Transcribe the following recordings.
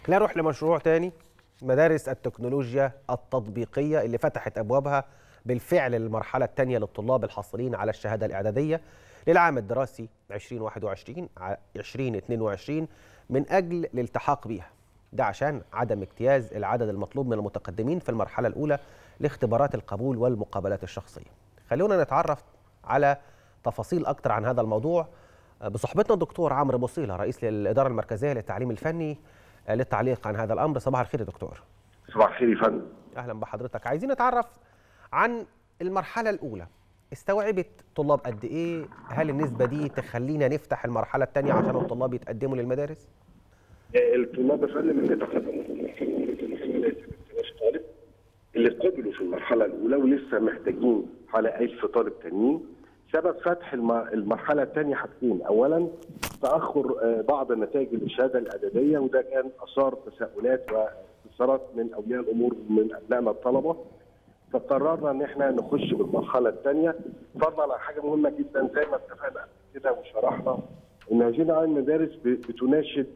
خلينا نروح لمشروع تاني مدارس التكنولوجيا التطبيقية اللي فتحت أبوابها بالفعل للمرحلة الثانية للطلاب الحاصلين على الشهادة الإعدادية للعام الدراسي 2021 2022 من أجل الالتحاق بها ده عشان عدم اجتياز العدد المطلوب من المتقدمين في المرحلة الأولى لاختبارات القبول والمقابلات الشخصية خلونا نتعرف على تفاصيل أكتر عن هذا الموضوع بصحبتنا الدكتور عمرو بوصيلة رئيس الإدارة المركزية للتعليم الفني للتعليق عن هذا الأمر صباح الخير يا دكتور صباح الخير يا فندم أهلا بحضرتك عايزين نتعرف عن المرحلة الأولى استوعبت طلاب قد إيه هل النسبة دي تخلينا نفتح المرحلة الثانية عشان الطلاب يتقدموا للمدارس الطلاب يا فندم اللي تقدموا طالب اللي قبلوا في المرحله الاولى ولسه محتاجين حوالي 1000 طالب تانيين سبب فتح المرحله الثانيه حاجتين اولا تاخر بعض نتائج الاشاده الاعداديه وده كان اثار تساؤلات واستفسارات من اولياء الامور من ابنائنا الطلبه فقررنا ان احنا نخش بالمرحله الثانيه فضلا على حاجه مهمه جدا زي ما اتفقنا كده وشرحنا ان هذه نوع المدارس بتناشد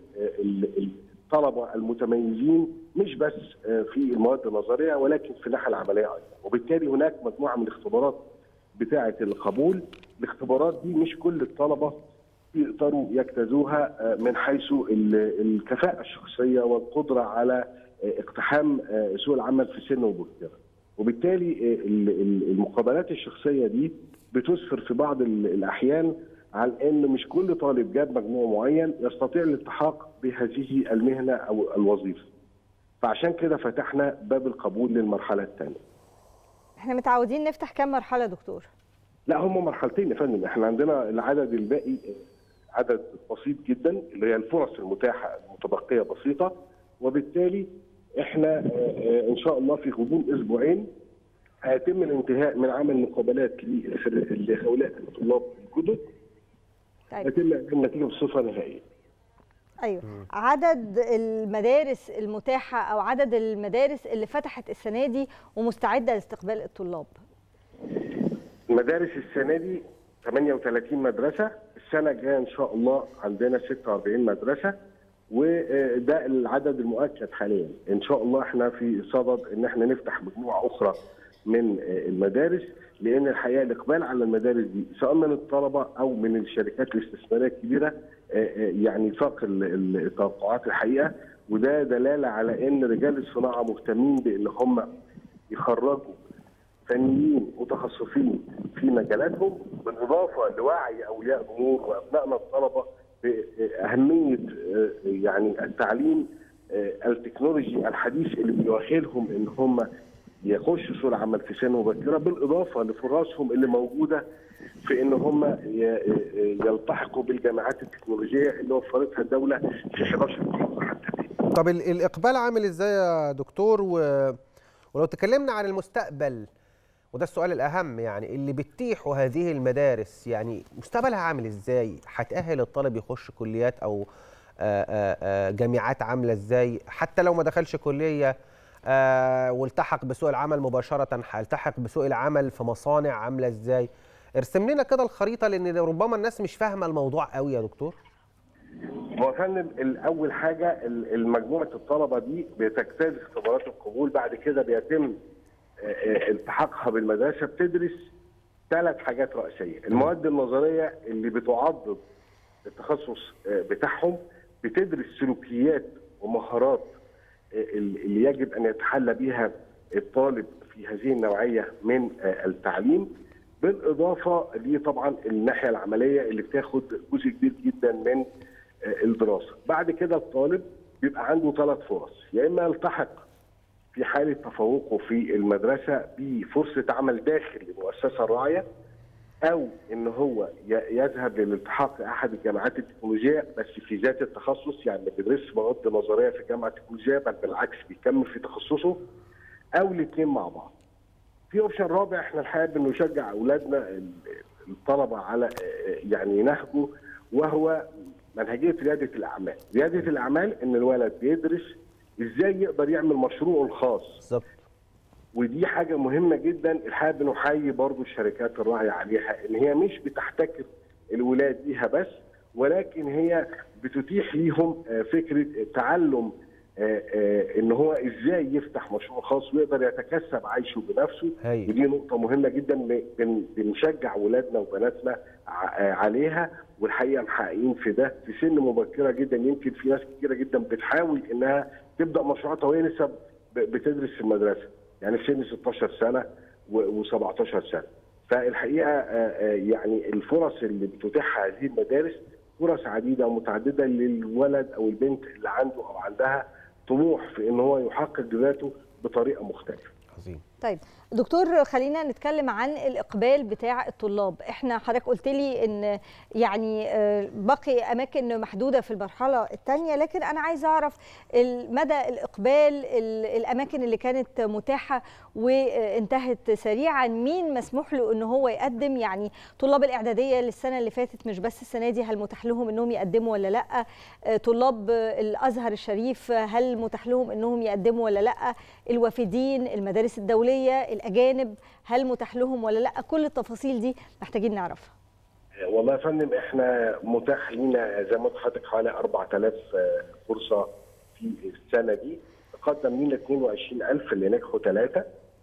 الطلبه المتميزين مش بس في المواد النظريه ولكن في الناحيه العمليه ايضا وبالتالي هناك مجموعه من الاختبارات بتاعه القبول الاختبارات دي مش كل الطلبه يقدروا يجتازوها من حيث الكفاءه الشخصيه والقدره على اقتحام سوق العمل في سن مبكره وبالتالي المقابلات الشخصيه دي بتسفر في بعض الاحيان عن ان مش كل طالب جاب مجموع معين يستطيع الالتحاق بهذه المهنه او الوظيفه. فعشان كده فتحنا باب القبول للمرحله الثانيه. احنا متعودين نفتح كام مرحله دكتور؟ لا هم مرحلتين يا فندم، احنا عندنا العدد الباقي عدد بسيط جدا اللي هي الفرص المتاحه المتبقيه بسيطه وبالتالي احنا ان شاء الله في غضون اسبوعين هيتم الانتهاء من عمل مقابلات لهؤلاء الطلاب الجدد طيب. يتم النتيجه بصفه نهائيه. ايوه عدد المدارس المتاحه او عدد المدارس اللي فتحت السنه دي ومستعده لاستقبال الطلاب. المدارس السنه دي 38 مدرسه، السنه الجايه ان شاء الله عندنا 46 مدرسه وده العدد المؤكد حاليا، ان شاء الله احنا في صدد ان احنا نفتح مجموعه اخرى من المدارس لان الحقيقه الاقبال على المدارس دي سواء من الطلبه او من الشركات الاستثماريه الكبيره يعني فاق التوقعات الحقيقه وده دلاله على ان رجال الصناعه مهتمين بان هم يخرجوا فنيين متخصصين في مجالاتهم بالاضافه لوعي اولياء الامور وابنائنا الطلبه باهميه يعني التعليم التكنولوجي الحديث اللي بيؤهلهم ان هم يخشوا سوق العمل في سن مبكره بالاضافه لفرصهم اللي موجوده في ان هم يلتحقوا بالجامعات التكنولوجيه اللي وفرتها الدوله في 11 محافظه حتى الان. طب الاقبال عامل ازاي يا دكتور و... ولو تكلمنا عن المستقبل وده السؤال الاهم يعني اللي بتتيحه هذه المدارس يعني مستقبلها عامل ازاي؟ هتأهل الطالب يخش كليات او آآ آآ جامعات عامله ازاي؟ حتى لو ما دخلش كليه آه والتحق بسوق العمل مباشرة هيلتحق بسوق العمل في مصانع عاملة ازاي ارسم لنا كده الخريطة لأن ربما الناس مش فاهمة الموضوع قوي يا دكتور هو فندم أول حاجة المجموعة الطلبة دي بتجتاز اختبارات القبول بعد كده بيتم التحاقها بالمدرسة بتدرس ثلاث حاجات رئيسية المواد النظرية اللي بتعضد التخصص بتاعهم بتدرس سلوكيات ومهارات اللي يجب ان يتحلى بها الطالب في هذه النوعيه من التعليم بالاضافه لطبعا الناحيه العمليه اللي بتاخد جزء كبير جدا من الدراسه. بعد كده الطالب بيبقى عنده ثلاث فرص يا اما يلتحق في حاله تفوقه في المدرسه بفرصه عمل داخل المؤسسه الراعيه او ان هو يذهب للالتحاق احد الجامعات التكنولوجيه بس في ذات التخصص يعني ما بيدرسش مواد نظريه في جامعه التكنولوجيه بل بالعكس بيكمل في تخصصه او الاثنين مع بعض. في اوبشن رابع احنا الحقيقه بنشجع اولادنا الطلبه على يعني نهجه وهو منهجيه رياده الاعمال، رياده الاعمال ان الولد بيدرس ازاي يقدر يعمل مشروعه الخاص. بالظبط. ودي حاجه مهمه جدا الحقيقه بنحيي برضو الشركات الراعيه عليها ان هي مش بتحتكر الولاد ليها بس ولكن هي بتتيح ليهم فكره تعلم آه، آه، ان هو ازاي يفتح مشروع خاص ويقدر يتكسب عيشه بنفسه هايل. ودي نقطه مهمه جدا ب- بن- بنشجع ولادنا وبناتنا ع- آه، عليها والحقيقه محققين في ده في سن مبكره جدا يمكن في ناس كتيره جدا بتحاول انها تبدا مشروعاتها وهي لسه ب- بتدرس في المدرسه يعني في سن 16 سنه و17 سنه فالحقيقه آه، آه، يعني الفرص اللي بتتيحها هذه المدارس فرص عديده ومتعدده للولد او البنت اللي عنده او عندها طموح في ان هو يحقق ذاته بطريقه مختلفه. عظيم طيب دكتور خلينا نتكلم عن الاقبال بتاع الطلاب احنا حضرتك قلت لي ان يعني آه، بقي اماكن محدوده في المرحله الثانيه لكن انا عايزه اعرف مدى الاقبال ال- الاماكن اللي كانت متاحه وانتهت سريعا مين مسموح له ان هو يقدم يعني طلاب الاعداديه للسنه اللي فاتت مش بس السنه دي هل متاح لهم انهم يقدموا ولا لا آه، طلاب الازهر الشريف هل متاح لهم انهم يقدموا ولا لا الوافدين المدارس الدوليه الاجانب هل متاح لهم ولا لا كل التفاصيل دي محتاجين نعرفها والله يا فندم احنا متاح لينا زي ما قلت لحضرتك حوالي 4000 فرصه في السنه دي تقدم لينا 22000 اللي نجحوا ثلاثه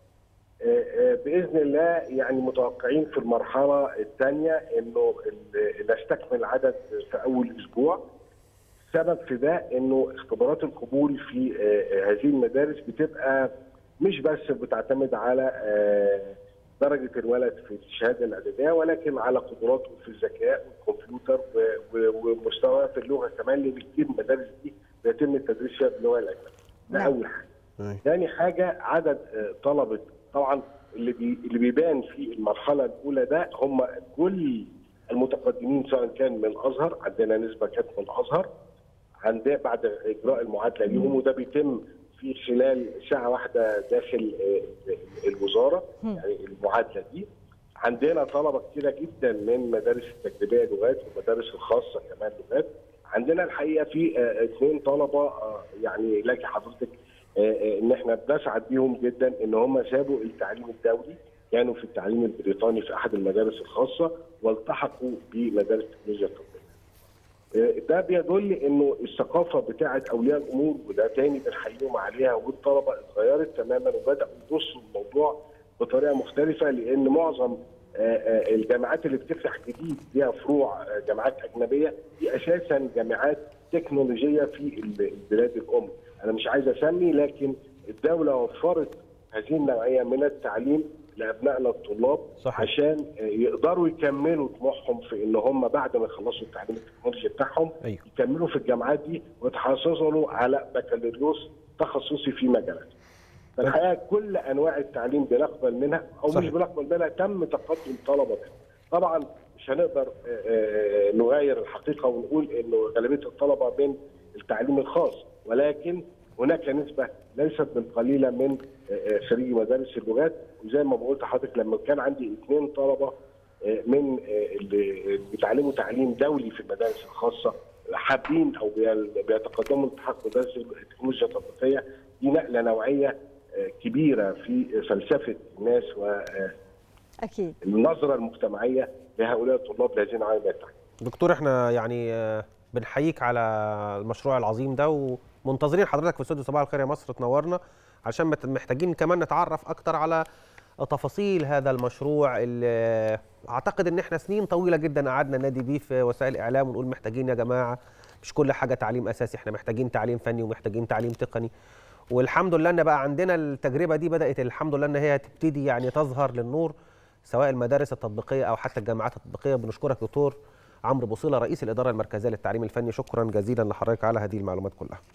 باذن الله يعني متوقعين في المرحله الثانيه انه ال- نستكمل العدد في اول اسبوع السبب في ده انه اختبارات القبول في آه، هذه المدارس بتبقى مش بس بتعتمد على آه، درجه الولد في الشهاده الاعداديه ولكن على قدراته في الذكاء والكمبيوتر و- و- ومستواه في اللغه كمان لان كتير من المدارس دي بيتم التدريس فيها باللغه الاجنبيه. ده نعم. اول حاجه. ثاني حاجه عدد آه، طلبه طبعا اللي بي اللي بيبان في المرحله الاولى ده هم كل المتقدمين سواء كان من الازهر عندنا نسبه كانت من الازهر عندنا بعد اجراء المعادله ليهم وده بيتم في خلال ساعه واحده داخل آه، الوزاره يعني المعادله دي عندنا طلبه كتيره جدا من مدارس التجريبيه لغات والمدارس الخاصه كمان لغات عندنا الحقيقه في آه، اثنين طلبه آه، يعني لك حضرتك آه، آه، ان احنا بنسعد بيهم جدا ان هم سابوا التعليم الدولي كانوا في التعليم البريطاني في احد المدارس الخاصه والتحقوا بمدارس التكنولوجيا الطبيه. آه، ده بيدل انه الثقافه بتاعه اولياء الامور وده تاني بنحييهم عليها والطلبه اتغيرت تماما وبداوا يبصوا الموضوع بطريقه مختلفه لان معظم آه، آه، الجامعات اللي بتفتح جديد ليها فروع آه، جامعات اجنبيه دي اساسا جامعات تكنولوجيه في ال- البلاد الام انا مش عايز اسمي لكن الدوله وفرت هذه النوعيه من التعليم لابنائنا الطلاب صحيح. عشان آه، يقدروا يكملوا طموحهم في ان هم بعد ما يخلصوا التعليم التكنولوجي بتاعهم أيوه. يكملوا في الجامعات دي ويتحصلوا على بكالوريوس تخصصي في مجالات. فالحقيقه كل انواع التعليم بنقبل منها او صحيح. مش بنقبل منها تم تقدم طلبه منها. طبعا مش هنقدر آه، آه، نغير الحقيقه ونقول انه غالبيه الطلبه من التعليم الخاص ولكن هناك نسبه ليست بالقليله من آه، آه، خريجي مدارس اللغات وزي ما قلت لحضرتك لما كان عندي اثنين طلبه آه، من آه، اللي بيتعلموا تعليم دولي في المدارس الخاصه حابين او بي- بيتقدموا لالتحاق مدارس التكنولوجيا التطبيقيه دي نقله نوعيه آه، كبيره في فلسفه الناس اكيد والنظره المجتمعيه لهؤلاء الطلاب لهذه النوعيه من التعليم. دكتور احنا يعني آه، بنحييك على المشروع العظيم ده ومنتظرين حضرتك في استوديو صباح الخير يا مصر تنورنا عشان مت- محتاجين كمان نتعرف اكتر على تفاصيل هذا المشروع اللي اعتقد ان احنا سنين طويله جدا قعدنا نادي بيه في وسائل الاعلام ونقول محتاجين يا جماعه مش كل حاجه تعليم اساسي احنا محتاجين تعليم فني ومحتاجين تعليم تقني والحمد لله ان بقى عندنا التجربه دي بدات الحمد لله ان هي تبتدي يعني تظهر للنور سواء المدارس التطبيقيه او حتى الجامعات التطبيقيه بنشكرك دكتور عمرو بوصيله رئيس الاداره المركزيه للتعليم الفني شكرا جزيلا لحضرتك على هذه المعلومات كلها